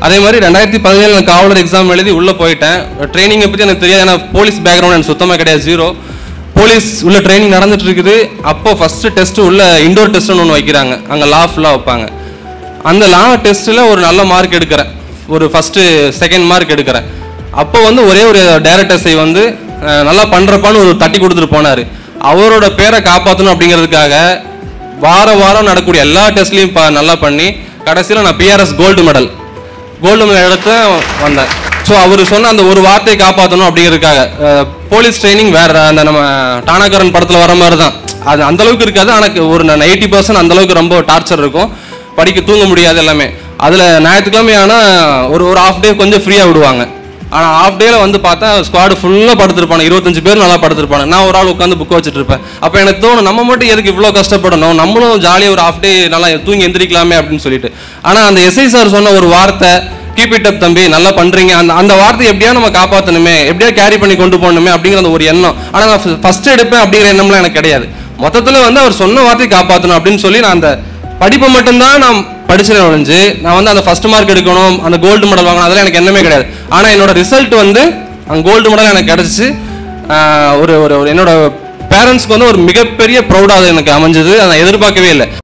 அதே மாதிரி ரெண்டாயிரத்தி பதினேழு நான் காவலர் எக்ஸாம் எழுதி உள்ளே போயிட்டேன் ட்ரைனிங்கை பற்றி எனக்கு தெரியாது ஏன்னா போலீஸ் பேக்ரவுண்ட் எனக்கு சுத்தமாக கிடையாது ஜீரோ போலீஸ் உள்ள ட்ரைனிங் நடந்துட்டு இருக்குது அப்போ ஃபர்ஸ்ட் டெஸ்ட் உள்ள இண்டோர் டெஸ்ட்னு ஒன்று வைக்கிறாங்க அங்கே லா ஃபுல்லாக வைப்பாங்க அந்த லா டெஸ்ட்டில் ஒரு நல்ல மார்க் எடுக்கிறேன் ஒரு ஃபஸ்ட்டு செகண்ட் மார்க் எடுக்கிறேன் அப்போ வந்து ஒரே ஒரு டேரக்டர்ஸை வந்து அஹ், நல்லா பண்ணுறப்பான்னு ஒரு தட்டி கொடுத்துட்டு போனார் அவரோட பேரை காப்பாற்றணும் அப்படிங்கிறதுக்காக வாரம் வாரம் நடக்கக்கூடிய எல்லா டெஸ்ட்லையும் ப நல்லா பண்ணி கடைசியில் நான் BRS gold medal gold medal எடுத்து வந்தேன் ஸோ அவர் சொன்ன அந்த ஒரு வார்த்தையை காப்பாற்றணும் அப்படிங்கிறதுக்காக அஹ், போலீஸ் ட்ரைனிங் வேற அந்த நம்ம டானாகரன் படத்தில் வர மாதிரி தான் அது அந்த அளவுக்கு இருக்காது ஆனால் ஒரு எயிட்டி பர்சன்ட் அந்த அளவுக்கு ரொம்ப டார்ச்சர் இருக்கும் படிக்க தூங்க முடியாது எல்லாமே அதில் ஞாயிற்றுக்கிழமை ஆனால் ஒரு ஒரு ஹாஃப் டே கொஞ்சம் ஃப்ரீயாக விடுவாங்க ஆனால் ஹாஃப் டேல வந்து பார்த்தா ஸ்குவாடு ஃபுல்லாக படுத்திருப்பாங்க இருபத்தஞ்சு பேர் நல்லா படுத்திருப்பாங்க நான் ஒரு ஆள் உட்காந்து புக் வச்சுட்டு இருப்பேன் அப்போ எனக்கு தோணும் நம்ம மட்டும் எதுக்கு இவ்வளோ கஷ்டப்படணும் நம்மளும் ஜாலியாக ஒரு ஹாஃப் டே நல்லா தூங்கி எந்திரிக்கலாமே அப்படின்னு சொல்லிட்டு ஆனால் அந்த எஸ்ஐ சார் சொன்ன ஒரு வார்த்தை கீப் இட் அப் தம்பி நல்லா பண்றீங்க அந்த அந்த வார்த்தை எப்படியா நம்ம காப்பாற்றணுமே எப்படியா கேரி பண்ணி கொண்டு போகணுமே அப்படிங்கிற அந்த ஒரு எண்ணம் ஆனால் நான் ஃபர்ஸ்ட் எடுப்பேன் அப்படிங்கிற எண்ணம்லாம் எனக்கு கிடையாது மொத்தத்தில் வந்து அவர் சொன்ன வார்த்தையை காப்பாற்றணும் அப்படின்னு சொல்லி நான் அந்த படிப்பை மட்டும்தான் நான் படிச்சேன் ஒழிஞ்சு நான் வந்து அந்த ஃபர்ஸ்ட் மார்க் எடுக்கணும் அந்த கோல்டு மெடல் வாங்கணும் அதெல்லாம் எனக்கு எண்ணமே கிடையாது ஆனால் என்னோட ரிசல்ட் வந்து அந்த கோல்டு மெடல் எனக்கு கிடச்சிச்சு ஒரு ஒரு ஒரு என்னோட பேரண்ட்ஸ்க்கு வந்து ஒரு மிகப்பெரிய ப்ரௌடாக அது எனக்கு அமைஞ்சது அதை நான் எதிர்பார்க்கவே இல்லை